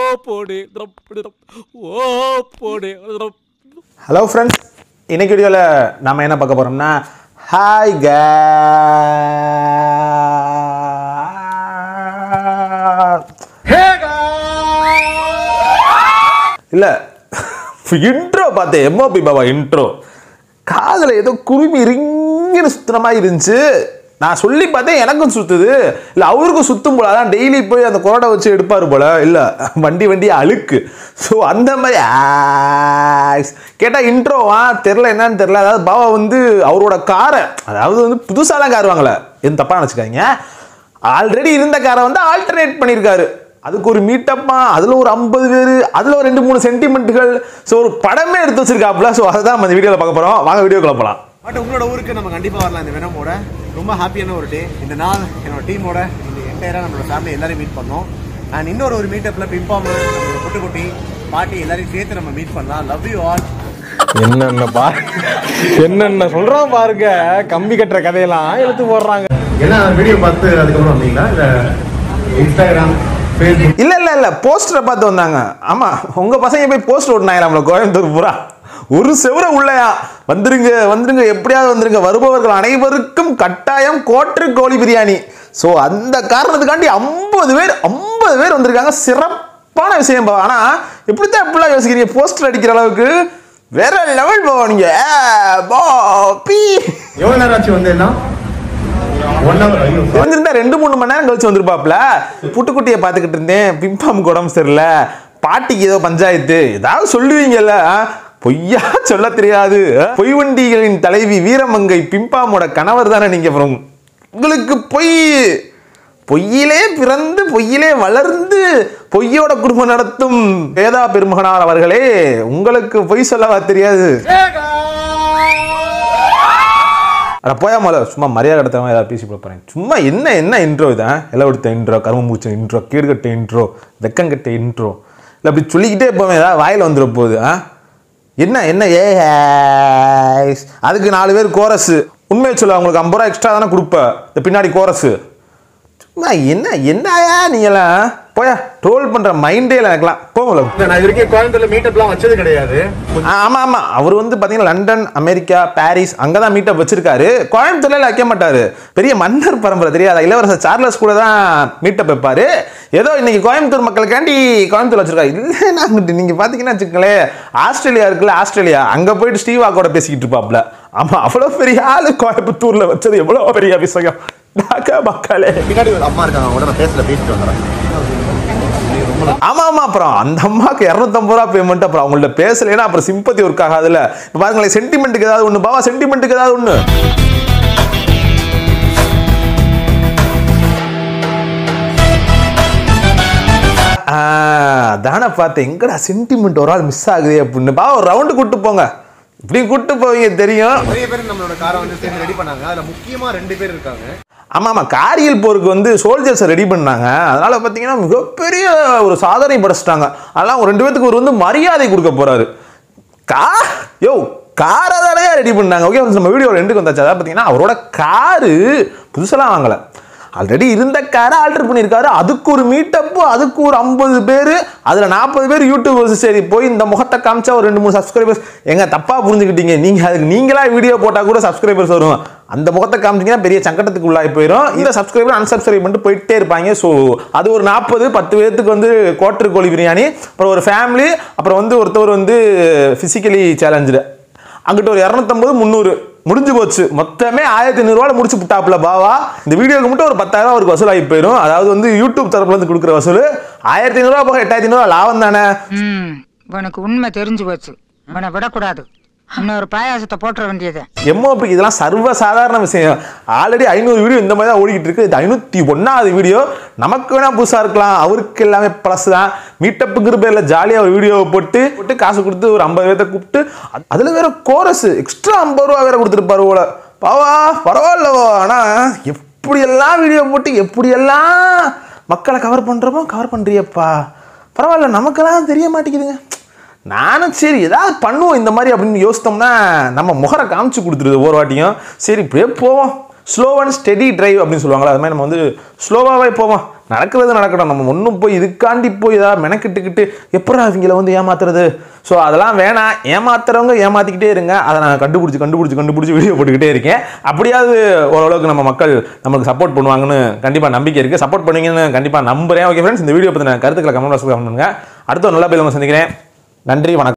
போடு ஓ போடு hello friends இன்னைக்கு வீடியோவில் நம்ம என்ன பார்க்க போகிறோம்னா ஹாய் இல்லை இன்ட்ரோ பார்த்தேன் எம்ஓபி பாபா இன்ட்ரோ காதில் ஏதோ குருவி ரிங்கின்னு சுத்துற மாதிரி இருந்துச்சு நான் சொல்லி பார்த்தேன் எனக்கும் சுத்துது இல்லை அவருக்கும் சுத்தும் போல அதான் டெய்லி போய் அந்த கொரோடா வச்சு எடுப்பார் போல இல்லை வண்டி வண்டி அழுக்கு ஸோ அந்த மாதிரி கேட்டால் இன்ட்ரோவா தெரில என்னன்னு தெரில அதாவது பாபா வந்து அவரோட காரை அதாவது வந்து புதுசாலாம் கார் வாங்கல எதுவும் தப்பாக நினச்சிக்காதீங்க ஆல்ரெடி இருந்த காரை வந்து ஆல்டர்னேட் பண்ணியிருக்காரு அதுக்கு ஒரு மீட்டப்பா அதில் ஒரு ஐம்பது பேர் அதில் ஒரு ரெண்டு மூணு சென்டிமெண்ட்டுகள் ஸோ ஒரு படமே எடுத்து வச்சிருக்காப்புல ஸோ அதை தான் நம்ம இந்த வீடியோவில் பார்க்க போகிறோம் வாங்க வீடியோக்குள்ள போகலாம் பட் உங்களோட ஊருக்கு நம்ம கண்டிப்பாக வரலாம் இந்த வெனமோட ரொம்ப ஹாப்பியான ஒரு டே இந்த நாள் என்னோட டீமோட இந்த என்டையராக நம்மளோட ஃபேமிலி எல்லாரையும் மீட் பண்ணோம் அண்ட் இன்னொரு ஒரு மீட்டப்பில் பிம்பாமு நம்மளோட குட்டி குட்டி பாட்டி எல்லாரையும் சேர்த்து நம்ம மீட் பண்ணலாம் லவ் யூ ஆல் என்னென்ன பா என்னென்ன சொல்கிறான் பாருங்க கம்பி கட்டுற கதையெல்லாம் எடுத்து போடுறாங்க என்ன வீடியோ பார்த்து அதுக்கப்புறம் வந்தீங்களா இல்லை இன்ஸ்டாகிராம் ஃபேஸ்புக் இல்ல இல்ல இல்ல போஸ்டரை பார்த்து வந்தாங்க ஆமா உங்க பசங்க போய் போஸ்டர் ஓட்டினாங்களாம்ல கோயம்புத்தூர் பூரா ஒரு செவர உள்ளயா வந்துருங்க வந்துருங்க எப்படியாவது வந்துருங்க வருபவர்கள் அனைவருக்கும் கட்டாயம் கோட்டரு கோழி பிரியாணி ஸோ அந்த காரணத்துக்காண்டி ஐம்பது பேர் ஐம்பது பேர் வந்திருக்காங்க சிறப்பான விஷயம் பா ஆனா எப்படித்தான் இப்படிலாம் யோசிக்கிறீங்க போஸ்டர் அடிக்கிற அளவுக்கு வேற லெவல் போவா நீங்க ஏ, பா, பீ. எவ்வளோ நேரம் ஆச்சு வந்து எல்லாம் ஒன் ஹவர் ஐயோ தெரிஞ்சிருந்தா ரெண்டு மூணு மணி நேரம் கழிச்சு வந்திருப்பாப்ல புட்டுக்குட்டியை பார்த்துக்கிட்டு இருந்தேன் பிம்பாமுக்கு உடம்பு சரியில்லை பாட்டிக்கு ஏதோ பஞ்சாயத்து ஏதாவது சொல்லுவீங்கல்ல ஆ? பொய்யா சொல்ல தெரியாது ஆ? பொய் வண்டிகளின் தலைவி வீரமங்கை பிம்பாமோட கணவர் தானே நீங்க அப்புறம் உங்களுக்கு பொய் பொய்யிலே பிறந்து பொய்யிலே வளர்ந்து பொய்யோட குடும்பம் நடத்தும் வேதா பெருமகனார் அவர்களே உங்களுக்கு பொய் சொல்லவா தெரியாது அட போயா மல சும்மா மரியாதை கடத்தவன் ஏதாவது பேசி போகிறேன் சும்மா என்ன என்ன இன்ட்ரோ இதான் எல்லாம் எடுத்த இன்ட்ரோ கரும்பூச்ச இன்ட்ரோ கீழ்கட்ட இன்ட்ரோ வெக்கங்கட்ட இன்ட்ரோ இல்லை அப்படி சொல்லிக்கிட்டே போவேன் ஏதாவது வாயில் வந்துட போகுது ஆ என்ன என்ன ஏ ஹேஸ். அதுக்கு நாலு பேர் கோரஸு உண்மையை சொல்ல உங்களுக்கு ஐம்பது ரூபா எக்ஸ்ட்ரா தானே கொடுப்ப இந்த பின்னாடி கோரஸு சும்மா என்ன என்னயா நீங்களாம் போயா ட்ரோல் பண்ணுற மைண்டே இல்லை எனக்குலாம் போகல நான் இது வரைக்கும் கோயம்புத்தூர்ல மீட்டப்லாம் வச்சது கிடையாது ஆமா ஆமா அவர் வந்து பாத்தீங்கன்னா லண்டன் அமெரிக்கா பாரிஸ் அங்கதான் மீட்டப் வச்சிருக்காரு கோயம்புத்தூர்ல வைக்க மாட்டாரு பெரிய மன்னர் பரம்பரை தெரியாதா இளவரசர் சார்லஸ் கூட தான் மீட்டப் வைப்பாரு ஏதோ இன்னைக்கு கோயம்புத்தூர் மக்களுக்காண்டி கோயம்புத்தூர் வச்சிருக்காரு இல்லைன்னா அங்கிட்டு நீங்க பாத்தீங்கன்னா வச்சுக்கங்களேன் ஆஸ்திரேலியா இருக்குல்ல ஆஸ்திரேலியா அங்க போயிட்டு ஸ்டீவா கூட பேசிக்கிட்டு இருப்பாப்ல ஆமா அவ்வளவு பெரிய ஆளு கோயம்புத்தூர்ல வச்சது எவ்வளவு பெரிய விஷயம் டாக்கா மக்களே பின்னாடி ஒரு அம்மா இருக்காங்க அவங்க கூட நான் பேசல பேசிட்டு வந்துடுறேன் ஆமா ஆமா அப்புறம் அந்த அம்மாக்கு இரநூத்தம்பது ரூபா பேமெண்ட் அப்புறம் அவங்கள்ட்ட பேசலைன்னா அப்புறம் சிம்பத்தி ஒர்க் ஆகாதுல்ல இப்போ பாருங்களேன் சென்டிமெண்ட்டுக்கு ஏதாவது ஒன்று பாவா சென்டிமெண்ட்டுக்கு ஏதாவது ஒன்று தானே பார்த்தேன் எங்கடா சென்டிமெண்ட் ஒரு ஆள் மிஸ் ஆகுது அப்படின்னு பாவா ஒரு ரவுண்டு கூட்டு போங்க இப்படி கூட்டு போவீங்க தெரியும் நிறைய பேர் நம்மளோட காரை வந்து சேர்ந்து ரெடி பண்ணாங்க அதுல முக்கியமா ரெண்டு பேர் இருக்காங்க ஆமாம் ஆமாம் காரியல் போருக்கு வந்து சோல்ஜர்ஸை ரெடி பண்ணாங்க அதனால பார்த்தீங்கன்னா மிகப்பெரிய ஒரு சாதனை படைச்சிட்டாங்க அதெல்லாம் ஒரு ரெண்டு பேத்துக்கு ஒரு வந்து மரியாதை கொடுக்க போறாரு கா யோ காரை தானே ரெடி பண்ணாங்க ஓகே நம்ம வீடியோ ரெண்டுக்கு வந்தாச்சு அதாவது பார்த்தீங்கன்னா அவரோட காரு புதுசெல்லாம் வாங்கலை ஆல்ரெடி இருந்த காரை ஆல்டர் பண்ணியிருக்காரு அதுக்கு ஒரு மீட்டப்பு அதுக்கு ஒரு ஐம்பது பேர் அதில் நாற்பது பேர் யூடியூபர்ஸ் சரி போய் இந்த முகத்தை காமிச்சா ஒரு ரெண்டு மூணு சப்ஸ்கிரைபர்ஸ் எங்க தப்பாக புரிஞ்சுக்கிட்டீங்க நீங்கள் அதுக்கு நீங்களா வீடியோ போட்டால் கூட சப்ஸ்கிரைபர்ஸ் வரும் அந்த முகத்தை காமிச்சிங்கன்னா பெரிய சங்கடத்துக்கு உள்ளாகி போயிடும் இந்த சப்ஸ்கிரைபர் அன்சப்ஸ்கிரைப் பண்ணிட்டு போயிட்டே இருப்பாங்க ஸோ அது ஒரு நாற்பது பத்து பேர்த்துக்கு வந்து கோட்டர் கோழி பிரியாணி அப்புறம் ஒரு ஃபேமிலி அப்புறம் வந்து ஒருத்தவர் வந்து ஃபிசிக்கலி சேலஞ்சு அங்கிட்ட ஒரு இரநூத்தம்பது முந்நூறு முடிஞ்சு போச்சு மொத்தமே ஆயிரத்தி ஐநூறுவால முடிச்சு விட்டாப்புல பாவா இந்த வீடியோக்கு மட்டும் ஒரு பத்தாயிரம் அவருக்கு வசூலாகி போயிடும் அதாவது வந்து யூடியூப் தரப்புல இருந்து கொடுக்குற வசூல் ஆயிரத்தி ஐநூறுவா போக எட்டாயிரத்தி ஐநூறுவா லாபம் தானே ம் இவனுக்கு உண்மை தெரிஞ்சு போச்சு இவனை விடக்கூடாது இன்னொரு பாயாசத்தை போட்டுற வேண்டியது எம்ஓபிக்கு இதெல்லாம் சர்வ சாதாரண விஷயம் ஆல்ரெடி ஐநூறு வீடியோ இந்த மாதிரி தான் ஓடிக்கிட்டு இருக்கு இது ஐநூற்றி ஒன்றாவது வீடியோ நமக்கு வேணா புதுசாக இருக்கலாம் அவருக்கு எல்லாமே ப்ளஸ் தான் மீட்டப்புங்கிற பேரில் ஜாலியாக ஒரு வீடியோவை போட்டு போட்டு காசு கொடுத்து ஒரு ஐம்பது பேர்த்த கூப்பிட்டு அதில் வேற கோரஸ் எக்ஸ்ட்ரா ஐம்பது ரூபா வேற கொடுத்துருப்பாரு போல பாவா பரவாயில்லவோ ஆனால் எப்படியெல்லாம் வீடியோ போட்டு எப்படியெல்லாம் மக்களை கவர் பண்ணுறப்போ கவர் பண்ணுறியப்பா பரவாயில்ல நமக்கெல்லாம் தெரிய மாட்டேங்குதுங்க நானும் சரி ஏதாவது பண்ணுவோம் இந்த மாதிரி அப்படின்னு யோசித்தோம்னா நம்ம முகரை காமிச்சு கொடுத்துருது ஒவ்வொரு வாட்டியும் சரி இப்படியே போவோம் ஸ்லோ அண்ட் ஸ்டெடி டிரைவ் அப்படின்னு சொல்லுவாங்களா அது மாதிரி நம்ம வந்து ஸ்லோவாகவே போவோம் நடக்கிறது நடக்கணும் நம்ம ஒன்றும் போய் இதுக்காண்டி போய் ஏதாவது மெனக்கிட்டுக்கிட்டு எப்படா இவங்கள வந்து ஏமாத்துறது ஸோ அதெல்லாம் வேணாம் ஏமாத்துறவங்க ஏமாத்திக்கிட்டே இருங்க அதை நான் கண்டுபிடிச்சி கண்டுபிடிச்சி கண்டுபிடிச்சி வீடியோ போட்டுக்கிட்டே இருக்கேன் அப்படியாவது ஓரளவுக்கு நம்ம மக்கள் நமக்கு சப்போர்ட் பண்ணுவாங்கன்னு கண்டிப்பாக நம்பிக்கை இருக்குது சப்போர்ட் பண்ணுவீங்கன்னு கண்டிப்பாக நம்புறேன் ஓகே ஃப்ரெண்ட்ஸ் இந்த வீடியோ பற்றின கருத்துக்களை கமெண்ட் பாக்ஸில் கமெண்ட் பண்ணுங்க அடுத்த ஒரு நல்ல பேர் சந்திக்கிறேன் நன்றி வணக்கம்